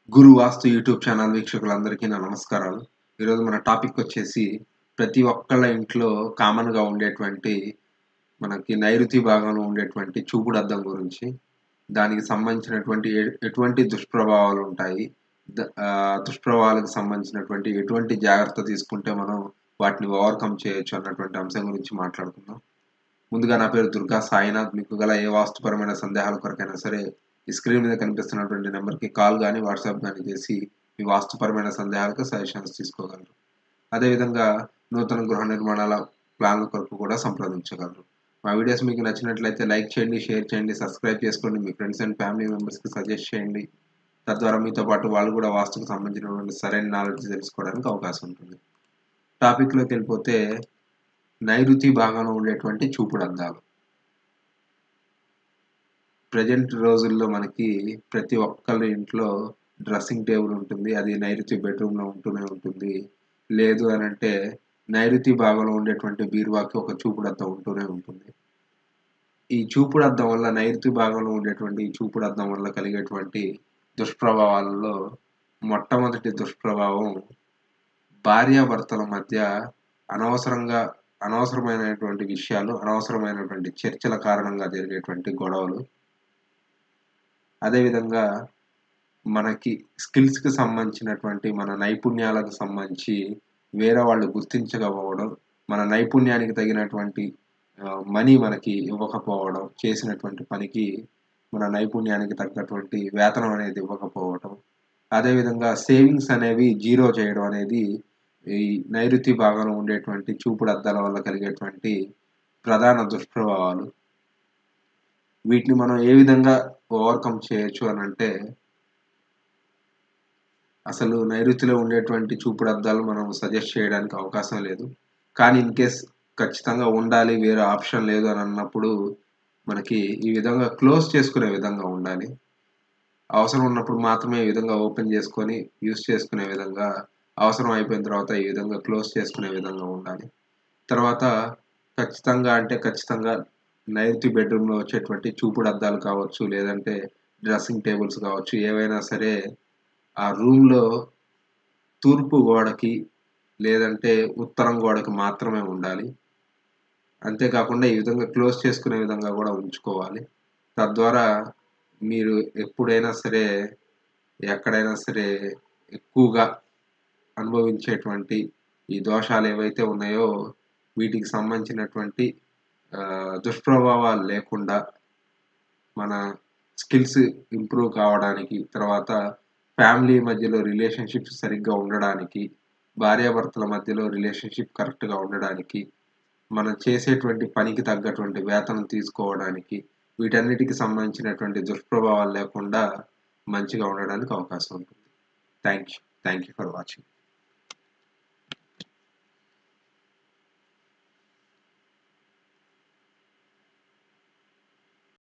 గురు వాస్తు YouTube channel వీక్షకులందరికీ నా నమస్కారాలు ఈరోజు మన టాపిక్ వచ్చేసి ప్రతి ఒక్కళ్ళ ఇంట్లో కామన్గా ఉండేటువంటి మనకి నైరుతి భాగంలో ఉండేటువంటి చూపుడు అద్దం గురించి దానికి సంబంధించినటువంటి ఎ- ఎటువంటి దుష్ప్రభావాలు ఉంటాయి ద- ఆ దుష్ప్రభావాలకు సంబంధించినటువంటి ఎటువంటి జాగ్రత్త తీసుకుంటే మనం వాటిని ఓవర్కమ్ చేయొచ్చు అన్నటువంటి అంశం గురించి మాట్లాడుకుందాం ముందుగా నా పేరు దుర్గా సాయినాథ్ మీకు గల ఏ వాస్తుపరమైన సందేహాల కొరకైనా సరే ఈ స్క్రీన్ మీద కనిపిస్తున్నటువంటి నెంబర్కి కాల్ కానీ వాట్సాప్ కానీ చేసి మీ వాస్తుపరమైన సందేహాలకు సజెషన్స్ తీసుకోగలరు అదేవిధంగా నూతన గృహ నిర్మాణాల ప్లాన్ల కొరకు కూడా సంప్రదించగలరు మా వీడియోస్ మీకు నచ్చినట్లయితే లైక్ చేయండి షేర్ చేయండి సబ్స్క్రైబ్ చేసుకోండి మీ ఫ్రెండ్స్ అండ్ ఫ్యామిలీ మెంబర్స్కి సజెస్ట్ చేయండి తద్వారా మీతో పాటు వాళ్ళు కూడా వాస్తుకు సంబంధించినటువంటి సరైన నాలెడ్జ్ తెలుసుకోవడానికి అవకాశం ఉంటుంది టాపిక్లోకి వెళ్ళిపోతే నైరుతి భాగంలో ఉండేటువంటి చూపుడు అద్దాలు ప్రజెంట్ రోజుల్లో మనకి ప్రతి ఒక్కరి ఇంట్లో డ్రెస్సింగ్ టేబుల్ ఉంటుంది అది నైరుతి బెడ్రూమ్లో ఉంటూనే ఉంటుంది లేదు అని అంటే నైరుతి భాగంలో ఉండేటువంటి బీరువాకి ఒక చూపుడు అద్దం ఉంటూనే ఉంటుంది ఈ చూపుడు అద్దం వల్ల నైరుతి భాగంలో ఉండేటువంటి ఈ చూపుడు అద్దం వల్ల కలిగేటువంటి దుష్ప్రభావాలలో మొట్టమొదటి దుష్ప్రభావం భార్యాభర్తల మధ్య అనవసరంగా అనవసరమైనటువంటి విషయాలు అనవసరమైనటువంటి చర్చల కారణంగా జరిగేటువంటి గొడవలు అదేవిధంగా మనకి స్కిల్స్కి సంబంధించినటువంటి మన నైపుణ్యాలకు సంబంధించి వేరే వాళ్ళు గుర్తించకపోవడం మన నైపుణ్యానికి తగినటువంటి మనీ మనకి ఇవ్వకపోవడం చేసినటువంటి పనికి మన నైపుణ్యానికి తగ్గటువంటి వేతనం అనేది ఇవ్వకపోవడం అదేవిధంగా సేవింగ్స్ అనేవి జీరో చేయడం అనేది ఈ నైరుతి భాగంలో ఉండేటువంటి చూపుడు అద్దాల వల్ల కలిగేటువంటి ప్రధాన దుష్ప్రభావాలు వీటిని మనం ఏ విధంగా ఓవర్కమ్ చేయొచ్చు అని అంటే అసలు నైరుతిలో ఉండేటువంటి చూపుడు అద్దాలు మనం సజెస్ట్ చేయడానికి అవకాశం లేదు కానీ ఇన్ కేస్ ఖచ్చితంగా ఉండాలి వేరే ఆప్షన్ లేదు అని అన్నప్పుడు మనకి ఈ విధంగా క్లోజ్ చేసుకునే విధంగా ఉండాలి అవసరం ఉన్నప్పుడు మాత్రమే ఈ విధంగా ఓపెన్ చేసుకొని యూస్ చేసుకునే విధంగా అవసరం అయిపోయిన తర్వాత ఈ విధంగా క్లోజ్ చేసుకునే విధంగా ఉండాలి తర్వాత ఖచ్చితంగా అంటే ఖచ్చితంగా నైరుతి బెడ్రూమ్లో వచ్చేటువంటి చూపుడు అద్దాలు కావచ్చు లేదంటే డ్రెస్సింగ్ టేబుల్స్ కావచ్చు ఏవైనా సరే ఆ రూమ్లో తూర్పు గోడకి లేదంటే ఉత్తరం గోడకి మాత్రమే ఉండాలి అంతేకాకుండా ఈ విధంగా క్లోజ్ చేసుకునే విధంగా కూడా ఉంచుకోవాలి తద్వారా మీరు ఎప్పుడైనా సరే ఎక్కడైనా సరే ఎక్కువగా అనుభవించేటువంటి ఈ దోషాలు ఏవైతే ఉన్నాయో వీటికి సంబంధించినటువంటి ఆ, దుష్ప్రభావాలు లేకుండా మన స్కిల్స్ ఇంప్రూవ్ కావడానికి తర్వాత ఫ్యామిలీ మధ్యలో రిలేషన్షిప్ సరిగ్గా ఉండడానికి భార్యాభర్తల మధ్యలో రిలేషన్షిప్ కరెక్ట్గా ఉండడానికి మనం చేసేటువంటి పనికి తగ్గటువంటి వేతనం తీసుకోవడానికి వీటన్నిటికి సంబంధించినటువంటి దుష్ప్రభావాలు లేకుండా మంచిగా ఉండడానికి అవకాశం ఉంటుంది thank you thank you for watching